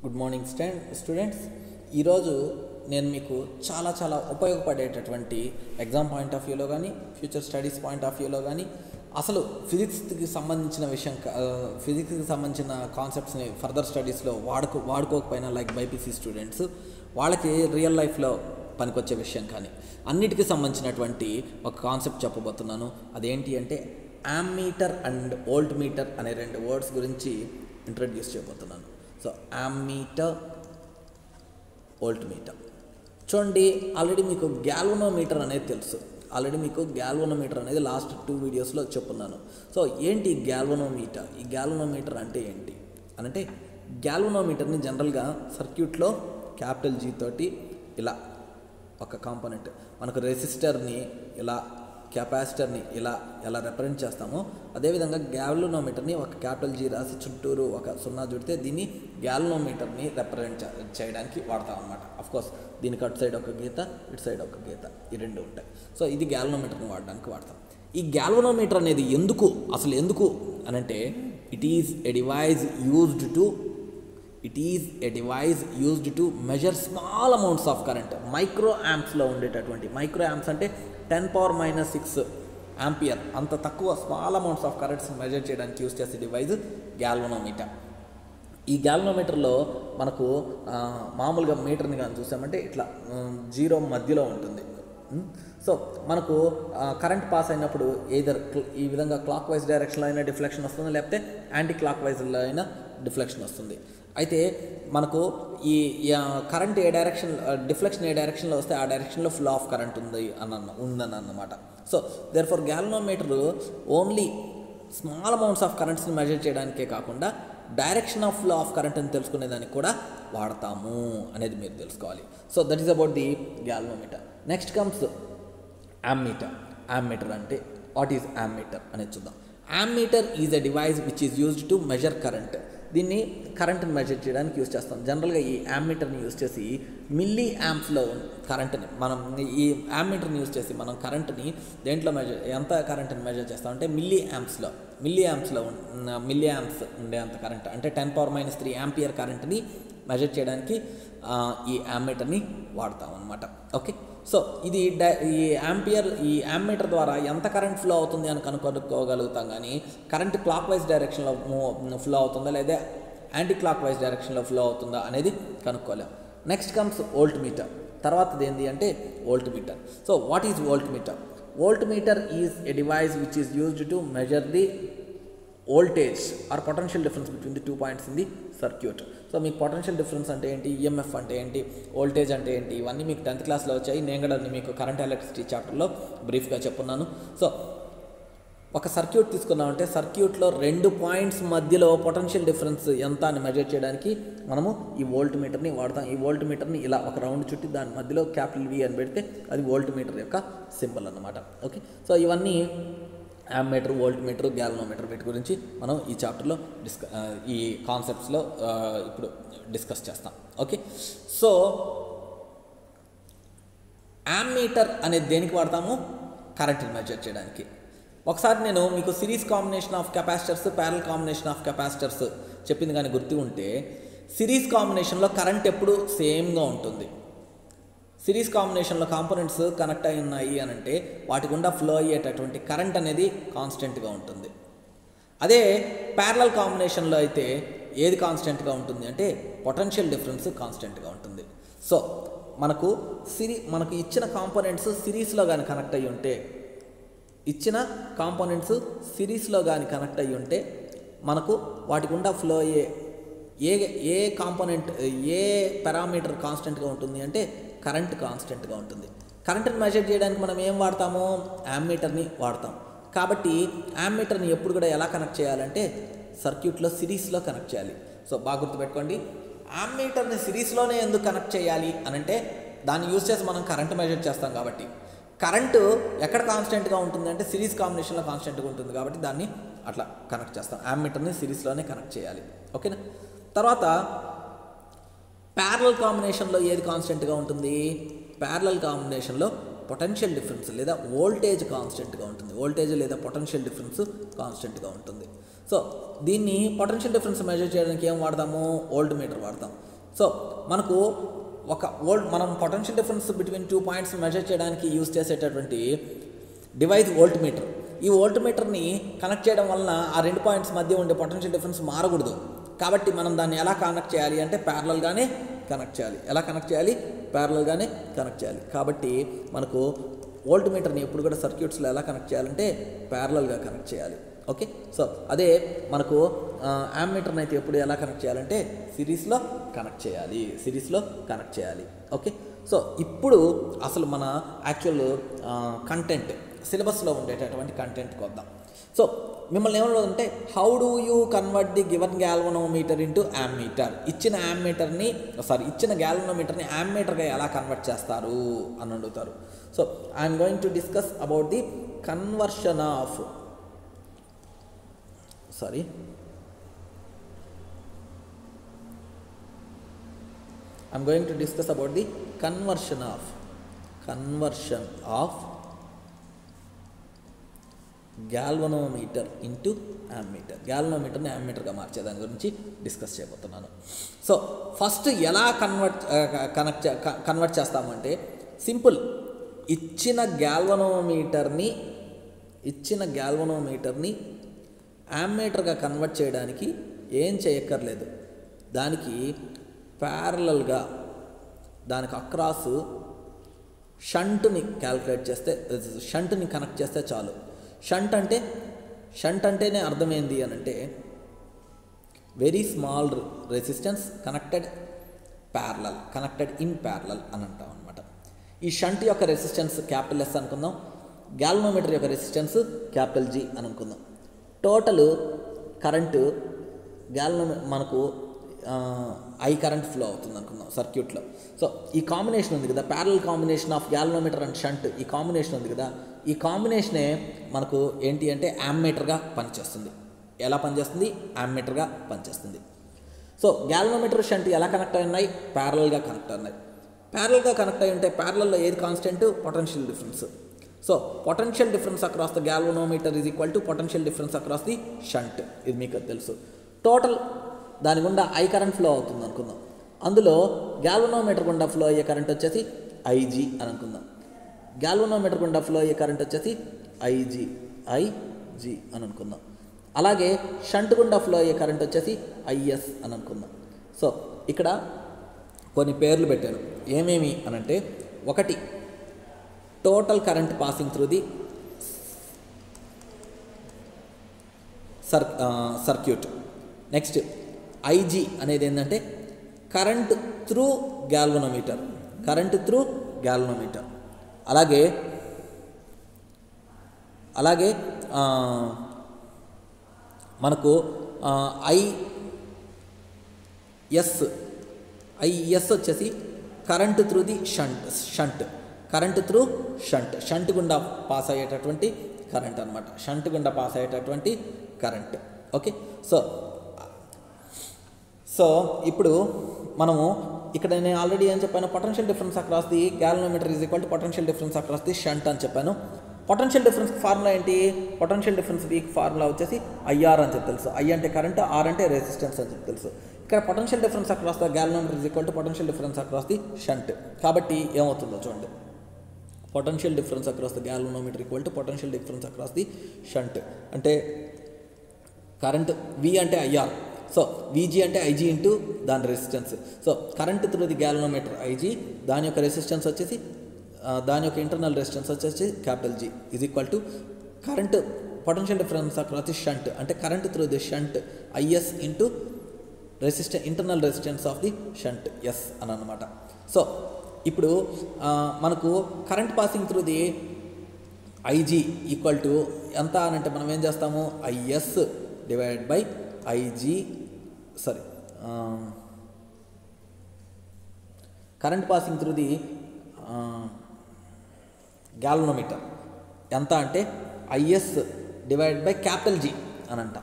good morning student students ఈరోజు నేను మీకు చాలా చాలా ఉపయోగపడేటటువంటి ఎగ్జామ్ పాయింట్ ఆఫ్ వ్యూలో కానీ ఫ్యూచర్ స్టడీస్ పాయింట్ ఆఫ్ వ్యూలో కానీ అసలు ఫిజిక్స్కి సంబంధించిన విషయం కా- ఆ, ఫిజిక్స్కి సంబంధించిన కాన్సెప్ట్స్ని ఫర్దర్ స్టడీస్లో వాడుకో వాడుకోకపోయినా లైక్ బైపీసీ స్టూడెంట్స్ వాళ్ళకి రియల్ లైఫ్లో పనికొచ్చే విషయం కానీ అన్నిటికీ సంబంధించినటువంటి ఒక కాన్సెప్ట్ చెప్పబోతున్నాను అదేంటి అంటే యామ్మీటర్ అండ్ ఓల్ట్ మీటర్ అనే రెండు వర్డ్స్ గురించి ఇంట్రడ్యూస్ చేయబోతున్నాను సో యామ్మీటర్ ఓల్ట్ మీటర్ చూడండి ఆల్రెడీ మీకు గ్యాల్వనోమీటర్ అనేది తెలుసు ఆల్రెడీ మీకు గ్యాల్వనోమీటర్ అనేది లాస్ట్ టూ వీడియోస్లో చెప్పున్నాను సో ఏంటి గ్యాల్వనోమీటర్ ఈ గ్యాల్వనోమీటర్ అంటే ఏంటి అనంటే గ్యాల్వనోమీటర్ని జనరల్గా సర్క్యూట్లో క్యాపిటల్ జీ తోటి ఇలా ఒక కాంపోనెంట్ మనకు రెసిస్టర్ని ఇలా కెపాసిటర్ని ఇలా ఎలా రిప్రజెంట్ చేస్తామో అదేవిధంగా గ్యాల్వనోమీటర్ని ఒక క్యాపిటల్ జీ రాసి చుట్టూరు ఒక సున్నా చుడితే దీన్ని గ్యాల్వనోమీటర్ని రిప్రజెంట్ చే- చేయడానికి వాడతాం అనమాట కోర్స్ దీనికి అటు సైడ్ ఒక గీత ఇటు సైడ్ ఒక గీత ఈ రెండు ఉంటాయి సో ఇది గ్యాల్వనోమీటర్ని వాడడానికి వాడతాం ఈ గ్యాల్వనోమీటర్ అనేది ఎందుకు అసలు ఎందుకు అనంటే it is a device used to it is a device used to measure small amounts of current micro యాంప్స్లో ఉండేటటువంటి మైక్రో యాంప్స్ అంటే ten power minus six ampere అంత తక్కువ small amounts of currents measure చేయడానికి యూజ్ చేసే device galvanometer ఈ గ్యాల్వనోమీటర్లో మనకు ఆ, మామూలుగా మీటర్ని కానీ చూసామంటే ఇట్లా ఉమ్, జీరో మధ్యలో ఉంటుంది ఉమ్, సో మనకు ఆ, కరెంట్ పాస్ అయినప్పుడు ఏదర్ ఈ విధంగా క్లాక్ వైజ్ డైరెక్షన్లో అయినా డిఫ్లెక్షన్ వస్తుంది లేకపోతే యాంటీ క్లాక్ వైజ్లో అయినా డిఫ్లెక్షన్ వస్తుంది అయితే మనకు ఈ ఈ, ఆ, కరెంట్ ఏ డైరెక్షన్ డిఫ్లెక్షన్ ఏ డైరెక్షన్లో వస్తే ఆ డైరెక్షన్లో ఫ్లో ఆఫ్ కరెంట్ ఉంది అని అన్న ఉందని అన్నమాట so therefore galvanometer only small amounts of కరెంట్స్ని మెజర్ చేయడానికే కాకుండా direction of flow of current అని తెలుసుకునేదానికి కూడా వాడతాము అనేది మీరు తెలుసుకోవాలి so that is about the galvanometer next comes ammeter ammeter అంటే వాట్ ఈజ్ యామ్మీటర్ అనేది చూద్దాం ammeter is a device which is used to measure current దీన్ని కరెంట్ని మెజర్ చేయడానికి యూజ్ చేస్తాం జనరల్గా ఈ యామ్మీటర్ని యూజ్ చేసి మిల్లీ యాంప్స్లో కరెంట్ని మనం ఈ యామ్మీటర్ని యూజ్ చేసి మనం కరెంట్ని దేంట్లో మెజర్ ఎంత కరెంట్ని మెజర్ చేస్తాం అంటే మిల్లీ యాంప్స్లో మిల్లీ యాంప్స్లో మిల్లీ యాంప్స్ ఉండే అంత కరెంట్ అంటే ten power minus three ampere కరెంట్ని మెజర్ చేయడానికి ఆ, ఈ యామ్మీటర్ని వాడతాం అనమాట ఓకే సో ఇది డై ఈ యాంపియర్ ఈ యామ్మీటర్ ద్వారా ఎంత కరెంట్ ఫ్లో అవుతుంది అని కనుక్కోగలుగుతాం కానీ కరెంట్ క్లాక్ వైజ్ డైరెక్షన్లో ఫ్లో అవుతుందా లేదా యాంటీ క్లాక్ వైజ్ డైరెక్షన్లో ఫ్లో అవుతుందా అనేది కనుక్కోలేం నెక్స్ట్ కమ్స్ వోల్ట్ మీటర్ తర్వాతది ఏంటి అంటే voltmeter so what is volt voltmeter voltmeter is a device which is used to measure the voltage or potential difference between the two points in the circuit so మీకు potential difference అంటే ఏంటి EMF అంటే ఏంటి voltage అంటే ఏంటి ఇవన్నీ మీకు tenth క్లాస్లో వచ్చాయి నేను కూడా మీకు కరెంట్ ఎలక్ట్రిసిటీ చాప్టర్లో బ్రీఫ్గా చెప్పున్నాను సో ఒక సర్క్యూట్ తీసుకున్నామంటే సర్క్యూట్లో రెండు పాయింట్స్ మధ్యలో పొటెన్షియల్ డిఫరెన్స్ ఎంత అని మెజర్ చేయడానికి మనము ఈ వోల్ట్ మీటర్ని వాడతాం ఈ వోల్ట్ మీటర్ని ఇలా ఒక రౌండ్ చుట్టి దాని మధ్యలో క్యాపిటల్ వి అని పెడితే అది వోల్ట్ మీటర్ యొక్క సింబల్ అన్నమాట ఓకే సో ఇవన్నీ యామ్మీటర్ వోల్ట్ మీటర్ గ్యాలనోమీటర్ వీటి గురించి మనం ఈ చాప్టర్లో డిస్క ఆ, ఈ కాన్సెప్ట్స్లో ఆ, ఇప్పుడు డిస్కస్ చేస్తాం ఓకే సో యామ్మీటర్ అనేది దేనికి వాడతాము కరెంట్ని మెజర్ చేయడానికి ఒకసారి నేను మీకు series combination of capacitors parallel combination of capacitors చెప్పింది కానీ గుర్తు ఉంటే సిరీస్ కాంబినేషన్లో కరెంట్ ఎప్పుడు సేమ్గా ఉంటుంది సిరీస్ కాంబినేషన్లో కాంపోనెంట్స్ కనెక్ట్ అయి ఉన్నాయి అని అంటే వాటి గుండా ఫ్లో అయ్యేటటువంటి కరెంట్ అనేది కాన్స్టెంట్గా ఉంటుంది అదే ప్యారలల్ కాంబినేషన్లో అయితే ఏది కాన్స్టెంట్గా ఉంటుంది అంటే పొటెన్షియల్ డిఫరెన్స్ కాన్స్టెంట్గా ఉంటుంది సో మనకు సిరీ మనకు ఇచ్చిన కాంపోనెంట్స్ సిరీస్లో కానీ కనెక్ట్ అయ్యి ఉంటే ఇచ్చిన కాంపోనెంట్స్ సిరీస్లో కానీ కనెక్ట్ అయ్యి ఉంటే మనకు వాటి గుండా ఫ్లో అయ్యే ఏ ఏ కాంపోనెంట్ ఏ పారామీటర్ కాన్స్టెంట్గా ఉంటుంది అంటే కరెంట్ కాన్స్టెంట్గా ఉంటుంది కరెంట్ని మెజర్ చేయడానికి మనం ఏం వాడతాము యామ్మీటర్ని వాడతాం కాబట్టి యామ్మీటర్ని ఎప్పుడు కూడా ఎలా కనెక్ట్ చేయాలంటే సర్క్యూట్లో సిరీస్లో కనెక్ట్ చేయాలి సో బాగా గుర్తుపెట్టుకోండి యామ్మీటర్ని సిరీస్లోనే ఎందుకు కనెక్ట్ చేయాలి అనంటే దాన్ని యూజ్ చేసి మనం కరెంట్ మెజర్ చేస్తాం కాబట్టి కరెంటు ఎక్కడ కాన్స్టెంట్గా ఉంటుంది అంటే సిరీస్ కాంబినేషన్లో కాన్స్టెంట్గా ఉంటుంది కాబట్టి దాన్ని అట్లా కనెక్ట్ చేస్తాం యామ్మీటర్ని సిరీస్లోనే కనెక్ట్ చేయాలి ఓకేనా తర్వాత ప్యారలల్ కాంబినేషన్లో ఏది కాన్స్టెంట్గా ఉంటుంది ప్యారలల్ కాంబినేషన్లో పొటెన్షియల్ డిఫరెన్స్ లేదా వోల్టేజ్ కాన్స్టెంట్గా ఉంటుంది వోల్టేజ్ లేదా పొటెన్షియల్ డిఫరెన్స్ కాన్స్టెంట్గా ఉంటుంది సో దీన్ని పొటెన్షియల్ డిఫరెన్స్ మెజర్ చేయడానికి ఏం వాడతాము వోల్ట్ మీటర్ వాడతాం సో మనకు ఒక వోల్ట్ మనం potential difference between two points measure చేయడానికి యూజ్ చేసేటటువంటి డివైస్ వోల్ట్ మీటర్ ఈ వోల్ట్ మీటర్ని కనెక్ట్ చేయడం వలన ఆ రెండు పాయింట్స్ మధ్య ఉండే పొటెన్షియల్ డిఫరెన్స్ మారకూడదు కాబట్టి మనం దాన్ని ఎలా కనెక్ట్ చేయాలి అంటే ప్యారలల్గానే కనెక్ట్ చేయాలి ఎలా కనెక్ట్ చేయాలి ప్యారలల్గానే కనెక్ట్ చేయాలి కాబట్టి మనకు వోల్ట్ మీటర్ని ఎప్పుడు కూడా సర్క్యూట్స్లో ఎలా కనెక్ట్ చేయాలంటే ప్యారలల్గా కనెక్ట్ చేయాలి ఓకే సో అదే మనకు యామ్మీటర్ని అయితే ఎప్పుడు ఎలా కనెక్ట్ చేయాలంటే సిరీస్లో కనెక్ట్ చేయాలి సిరీస్లో కనెక్ట్ చేయాలి ఓకే సో ఇప్పుడు అసలు మన యాక్చువల్ కంటెంట్ సిలబస్లో ఉండేటటువంటి కంటెంట్కి వద్దాం సో మిమ్మల్ని ఏమన్నా how do you convert the given galvanometer into ammeter ఇచ్చిన యామ్మీటర్ని సారీ ఇచ్చిన గ్యాల్వనోమీటర్ని యామ్మీటర్గా ఎలా కన్వర్ట్ చేస్తారు అని అడుగుతారు so I'm going to discuss about the conversion of sorry I'm going to discuss about the conversion of conversion of galvanometer into ammeter గ్యాల్వనోమీటర్ని యామ్మీటర్గా మార్చే దాని గురించి డిస్కస్ చేయబోతున్నాను సో ఫస్ట్ ఎలా కన్వర్ట్ కనెక్ట్ కన్వర్ట్ చేస్తామంటే సింపుల్ ఇచ్చిన గ్యాల్వనోమీటర్ని ఇచ్చిన గ్యాల్వనోమీటర్ని యామ్మీటర్గా కన్వర్ట్ చేయడానికి ఏం చేయక్కర్లేదు దానికి ప్యారలల్గా దానికి అక్రాస్ షంట్ని క్యాల్కులేట్ చేస్తే షంట్ని కనెక్ట్ చేస్తే చాలు షంట్ అంటే షంట్ అంటేనే అర్థమైంది అని అంటే very small resistance connected parallel connected in parallel అని అంటాం అనమాట ఈ షంట్ యొక్క రెసిస్టెన్స్ క్యాపిటల్ ఎస్ అనుకుందాం గ్యాల్నోమీటర్ యొక్క రెసిస్టెన్స్ క్యాపిటల్ జీ అని అనుకుందాం టోటల్ కరెంటు గ్యాల్నో మనకు ఐ కరెంట్ ఫ్లో అవుతుంది అనుకుందాం సర్క్యూట్లో సో ఈ కాంబినేషన్ ఉంది కదా parallel combination of galvanometer and shunt ఈ కాంబినేషన్ ఉంది కదా ఈ కాంబినేషనే మనకు ఏంటి అంటే యామ్మీటర్గా పనిచేస్తుంది ఎలా పనిచేస్తుంది యామ్మీటర్గా పనిచేస్తుంది సో గ్యాల్నోమీటర్ షంట్ ఎలా కనెక్ట్ అయి ఉన్నాయి ప్యారల్గా కనెక్ట్ అయి ఉన్నాయి ప్యారల్గా కనెక్ట్ అయి ఉంటే ప్యారల్లో ఏది constant potential difference so potential difference across the galvanometer is equal to potential difference across the shunt ఇది మీకు తెలుసు టోటల్ దాని గుండా ఐ కరెంట్ ఫ్లో అవుతుంది అనుకుందాం అందులో గ్యాల్వనోమీటర్ గుండా ఫ్లో అయ్యే కరెంట్ వచ్చేసి ఐజీ అని అనుకుందాం గ్యాల్వనోమీటర్ గుండా ఫ్లో అయ్యే కరెంట్ వచ్చేసి ఐజీ ఐజీ అని అనుకుందాం అలాగే షంట్ గుండా ఫ్లో అయ్యే కరెంట్ వచ్చేసి ఐఎస్ అని అనుకుందాం సో ఇక్కడ కొన్ని పేర్లు పెట్టాను ఏమేమి అనంటే ఒకటి total current passing through the sir circuit next IG అనేది ఏంటంటే current through galvanometer current through galvanometer అలాగే అలాగే మనకు ఐ ఎస్ ఐఎస్ వచ్చేసి current through the shunt shunt current through shunt shunt గుండా పాస్ అయ్యేటటువంటి కరెంట్ అనమాట షంట్ గుండా పాస్ అయ్యేటటువంటి కరెంట్ ఓకే సో సో ఇప్పుడు మనము ఇక్కడ నేను ఆల్రెడీ ఏం చెప్పాను potential difference across the galvanometer is equal to potential difference across the shunt అని చెప్పాను పొటెన్షియల్ డిఫరెన్స్ ఫార్ములా ఏంటి పొటెన్షియల్ డిఫరెన్స్ వీక్ ఫార్ములా వచ్చేసి ఐఆర్ అని చెప్పి తెలుసు ఐ అంటే కరెంట్ ఆర్ అంటే రెసిస్టెన్స్ అని చెప్పి తెలుసు ఇక్కడ potential difference across the galvanometer is equal to potential difference across the shunt కాబట్టి ఏమవుతుందో చూడండి potential difference across the galvanometer equal to potential difference across the shunt అంటే కరెంట్ వి అంటే ఐఆర్ సో విజీ అంటే ఐజీ ఇంటూ దాని resistance so current through the galvanometer IG దాని యొక్క resistance వచ్చేసి దాని యొక్క ఇంటర్నల్ రెసిస్టెన్స్ వచ్చేసి capital G is equal to current potential difference across the shunt అంటే current through the shunt I S into resistance internal resistance of the shunt S అని అనమాట so ఇప్పుడు మనకు current passing through the I G equal to ఎంత అని అంటే మనం ఏం చేస్తాము I S divide by I G sorry current passing through the galvanometer ఎంత అంటే I S divide by capital G అని అంట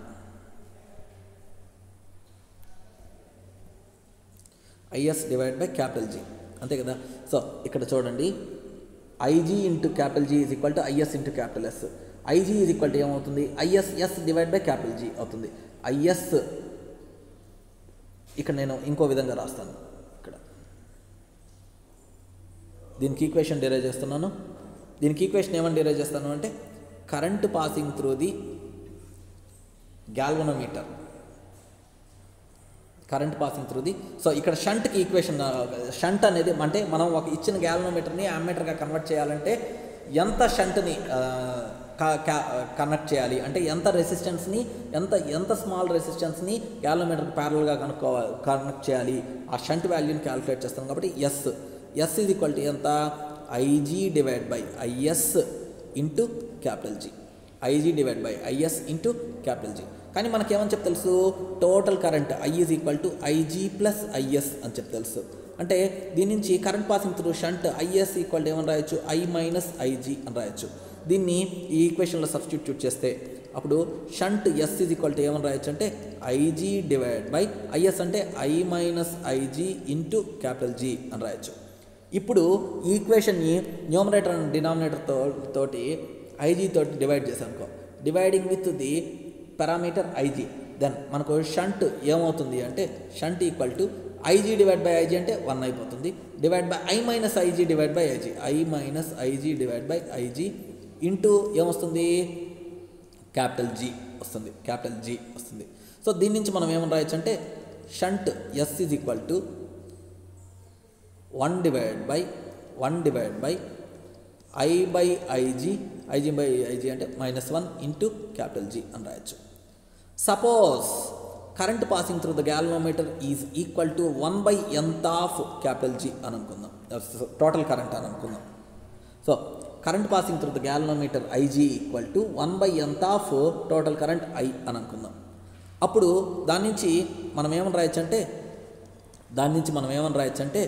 I S divide by capital G అంతే కదా సో ఇక్కడ చూడండి I G into capital G is equal to I S into capital S I G is equal to ఏమవుతుంది I S S divide by capital G అవుతుంది I S ఇక్కడ నేను ఇంకో విధంగా రాస్తాను దీనికి ఈక్వేషన్ డిరైవ్ చేస్తున్నాను దీనికి ఈక్వేషన్ ఏమని డిరైవ్ చేస్తాను అంటే current passing through the galvanometer current passing through the so ఇక్కడ షంట్కి ఈక్వేషన్ షంట్ అనేది అంటే మనం ఒక ఇచ్చిన గ్యాలనోమీటర్ని యామ్మీటర్గా కన్వర్ట్ చేయాలంటే ఎంత షంట్ని కనెక్ట్ చేయాలి అంటే ఎంత రెసిస్టెన్స్ని ఎంత ఎంత స్మాల్ రెసిస్టెన్స్ని గ్యాలనోమీటర్కి ప్యారల్గా కనుక్కోవాలి కనెక్ట్ చేయాలి ఆ షంట్ వాల్యూని క్యాలిక్యులేట్ చేస్తాం కాబట్టి S S is equal to ఎంత I G divide by I S into capital G I G divide by I S into capital G కానీ మనకేమని చెప్పి తెలుసు total current I is equal to I G plus I S అని చెప్పి తెలుసు అంటే దీని నుంచి current passing through shunt I S equal to ఏమని రాయొచ్చు ఐ మైనస్ ఐజీ అని రాయొచ్చు దీన్ని ఈ ఈక్వేషన్లో సబ్స్టిట్యూట్ చేస్తే అప్పుడు shunt S is equal to ఏమని రాయొచ్చు అంటే ఐజీ డివైడ్ బై ఐఎస్ అంటే I minus I G into capital G అని రాయొచ్చు ఇప్పుడు ఈ ఈక్వేషన్ని న్యూమరేటర్ అండ్ డినామినేటర్తో తోటి ఐజీ తోటి డివైడ్ చేసాం అనుకో dividing with the parameter I G then మనకు షంట్ ఏమవుతుంది అంటే shunt equal to I G divide by I G అంటే వన్ అయిపోతుంది divide by I minus I G divide by I G I minus I G divide by I G into ఏమొస్తుంది capital G వస్తుంది capital G వస్తుంది so దీని నుంచి మనం ఏమని రాయొచ్చు అంటే shunt S is equal to one divide by one divide by I by I G I G by I G అంటే minus one into capital G అని రాయొచ్చు suppose current passing through the galvanometer is equal to one by ఎంత of capital G అని అనుకుందాం total current అని అనుకుందాం so current passing through the galvanometer I G equal to one by ఎంత of total current I అని అనుకుందాం అప్పుడు దాని నుంచి మనం ఏమని రాయొచ్చు అంటే దాని నుంచి మనం ఏమని రాయొచ్చు అంటే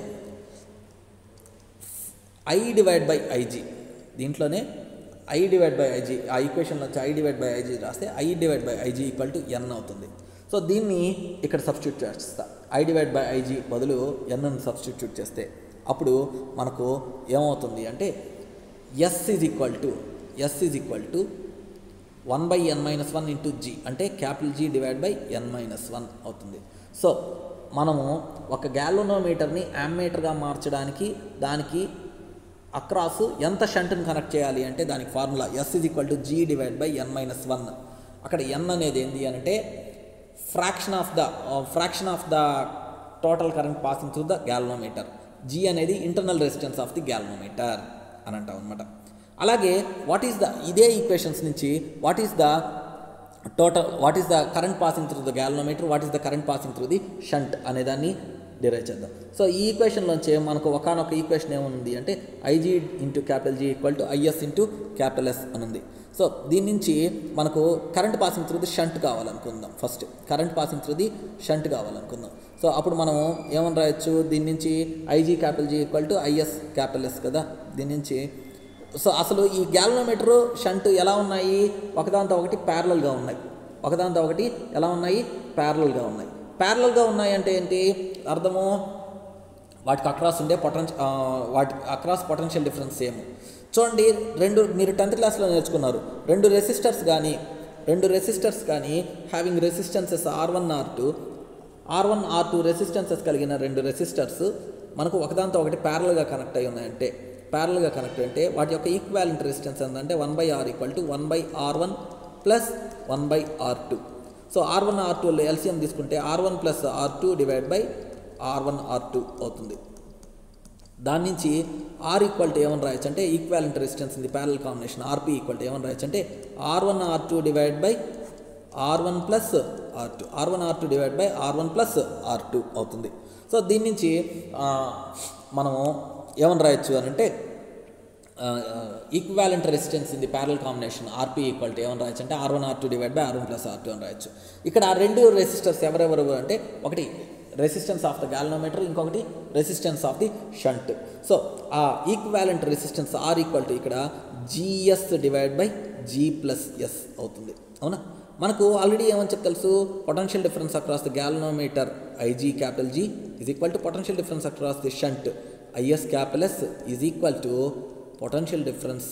ఐ డివైడ్ బై ఐజీ దీంట్లోనే ఐ డివైడ్ బై ఐజీ ఆ ఈక్వేషన్లో వచ్చి ఐ డివైడ్ బై ఐజీ రాస్తే I divide by I G equal to N అవుతుంది సో దీన్ని ఇక్కడ సబ్స్టిట్యూట్ చేస్తా ఐ డివైడ్ బై ఐజీ బదులు ఎన్ను సబ్స్టిట్యూట్ చేస్తే అప్పుడు మనకు ఏమవుతుంది అంటే S is equal to S is equal to one by N minus one into G అంటే capital G divide by N minus one అవుతుంది సో మనము ఒక గ్యాలోనోమీటర్ని యామ్మీటర్గా మార్చడానికి దానికి అక్రాస్ ఎంత షంట్ని కనెక్ట్ చేయాలి అంటే దానికి formula S is equal to G divide by N minus one అక్కడ ఎన్ అనేది ఏంటి అంటే fraction of the fraction of the total current passing through the galvanometer G అనేది internal resistance of the galvanometer అని అంటాం అనమాట అలాగే వాట్ ఈస్ ద ఇదే ఈక్వేషన్స్ నుంచి what is the total what is the current passing through the galvanometer what is the current passing through the shunt అనే దాన్ని derive చేద్దాం సో ఈ ఈక్వేషన్లోంచి మనకు ఒకనొక ఈక్వేషన్ ఏముంది అంటే IG into capital G equal to I S into capital S అని ఉంది సో దీని నుంచి మనకు current passing through the shunt కావాలనుకుందాం first current passing through the shunt కావాలనుకుందాం సో అప్పుడు మనం ఏమని రాయొచ్చు దీని నుంచి I G capital G equal to I S capital S కదా దీని నుంచి సో అసలు ఈ గ్యాలనోమీటర్ షంట్ ఎలా ఉన్నాయి ఒకదాంతో ఒకటి ప్యారలల్గా ఉన్నాయి ఒకదాంతో ఒకటి ఎలా ఉన్నాయి ప్యారలల్గా ఉన్నాయి ప్యారలల్గా ఉన్నాయి అంటే ఏంటి అర్థము వాటికి అక్రాస్ ఉండే పొటెన్షియల్ వాటి అక్రాస్ పొటెన్షియల్ డిఫరెన్స్ సేమ్ చూడండి రెండు మీరు టెన్త్ క్లాస్లో నేర్చుకున్నారు రెండు రెసిస్టర్స్ కానీ రెండు రెసిస్టర్స్ కానీ having resistances R one R two R one R two resistances కలిగిన రెండు రెసిస్టర్స్ మనకు ఒకదాంతో ఒకటి ప్యారల్గా కనెక్ట్ అయి ఉన్నాయంటే ప్యారల్గా కనెక్ట్ అంటే వాటి యొక్క ఈక్వాలెంట్ రెసిస్టెన్స్ ఏంటంటే one by R equal to one by R one plus one by R two so R one R టూలో ఎల్సిఎం తీసుకుంటే R one plus R two divide by R one R two అవుతుంది దాని నుంచి R equal to ఏమని రాయొచ్చు అంటే equivalent resistance ఇది parallel combination R P equal to ఏమని రాయొచ్చు అంటే R one R two divide by R one plus R two R one R two divide by R one plus R two అవుతుంది so దీని నుంచి ఆ, మనము ఏమని రాయొచ్చు అని అంటే equivalent resistance in the parallel combination R P equal to ఏమని రాయొచ్చు అంటే R one R two divide by R one plus R two అని రాయొచ్చు ఇక్కడ ఆ రెండు రెసిస్టర్స్ ఎవరెవరు అంటే ఒకటి రెసిస్టెన్స్ ఆఫ్ ద గ్యాలనోమీటర్ ఇంకొకటి resistance of the shunt so ఆ equivalent resistance R equal to ఇక్కడ GS divide by G plus S అవుతుంది అవునా మనకు ఆల్రెడీ ఏమని చెప్పి తెలుసు potential difference across the galvanometer I G capital G is equal to potential difference across the shunt I S capital S is equal to potential difference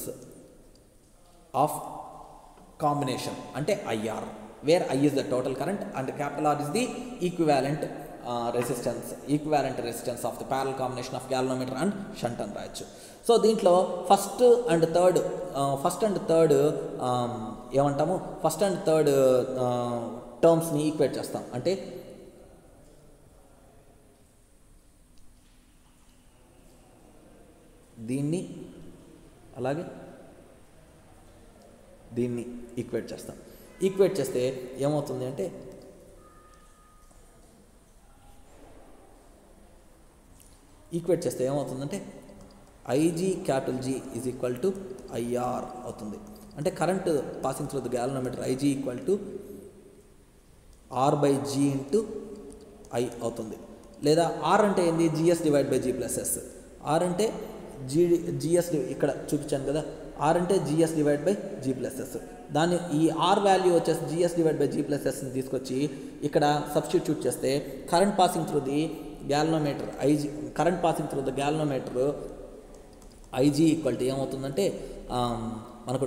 of combination అంటే I R where I is the total current and capital R is the equivalent resistance equivalent resistance of the parallel combination of galvanometer and shunt అని రాయొచ్చు so దీంట్లో first and third first and third ఏమంటాము first and third టర్మ్స్ని equate చేస్తాం అంటే దీన్ని అలాగే దీన్ని ఈక్వేట్ చేస్తాం ఈక్వేట్ చేస్తే ఏమవుతుంది అంటే ఈక్వేట్ చేస్తే ఏమవుతుందంటే I G capital G is equal to I R అవుతుంది అంటే current passing through the galvanometer I G equal to R by G into I అవుతుంది లేదా ఆర్ అంటే ఏంది G S divide by G plus S R అంటే జీ జిఎస్ ఇక్కడ చూపించాను కదా ఆర్ అంటే G S divide by G plus S దాన్ని ఈ ఆర్ వాల్యూ వచ్చేసి G S divide by G plus ఎస్ని తీసుకొచ్చి ఇక్కడ సబ్స్టిట్యూట్ చేస్తే current passing through the galvanometer I G current passing through the galvanometer I G equal to ఏమవుతుందంటే ఆమ్, మనకు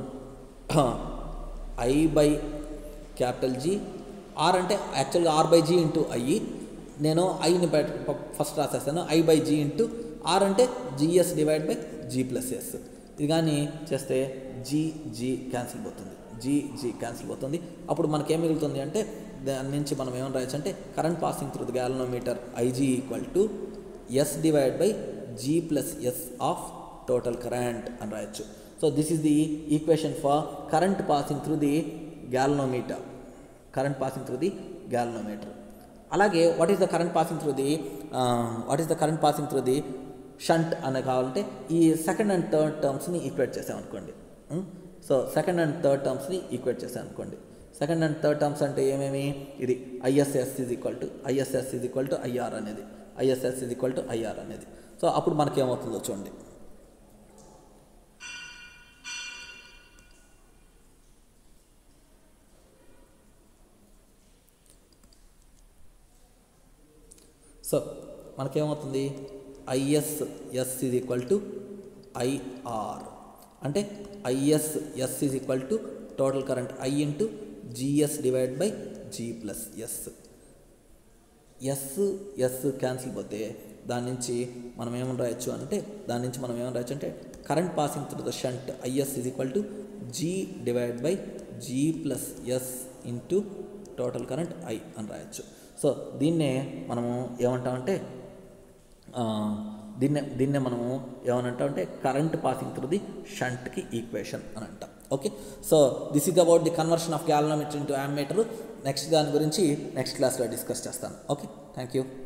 I by capital G R అంటే యాక్చువల్గా R by G into I నేను ఐని ఫస్ట్ రాసేస్తాను I by G into R అంటే G S divide by G plus S ఇది కానీ చేస్తే జీ జీ క్యాన్సిల్ పోతుంది జీ జీ క్యాన్సిల్ పోతుంది అప్పుడు మనకేం మిగులుతుంది అంటే దాని నుంచి మనం ఏమని రాయొచ్చు అంటే current passing through the galvanometer I G equal to S divide by G plus S of total current అని రాయొచ్చు so this is the equation for current passing through the galvanometer current passing through the galvanometer అలాగే what is the current passing through the what is the current passing through the shunt అని కావాలంటే ఈ second and third టర్మ్స్ని equate చేసామనుకోండి so second and third టర్మ్స్ని equate చేసామనుకోండి second and third terms అంటే ఏమేమి ఇది I S S is equal to I S S is equal to I R అనేది I S S is equal to I R అనేది సో అప్పుడు మనకి ఏమవుతుందో చూడండి సో మనకేమవుతుంది I S S is equal to I R అంటే I S S is equal to total current I into G S divide by G plus S S S cancel పోతే దాని నుంచి మనం ఏమని రాయొచ్చు అంటే దాని నుంచి మనం ఏమని రాయొచ్చు అంటే current passing through the shunt I S is equal to G divide by G plus S into total current I అని రాయొచ్చు సో దీన్నే మనము ఏమంటామంటే ఆ, దీన్నే దీన్నే మనము ఏమనంటామంటే కరెంట్ పాసింగ్ త్రూ ది షంట్కి ఈక్వేషన్ అని అంటాం okay so this is about the conversion of galvanometer into ammeter next దాని గురించి నెక్స్ట్ క్లాస్లో డిస్కస్ చేస్తాను ఓకే థ్యాంక్ యూ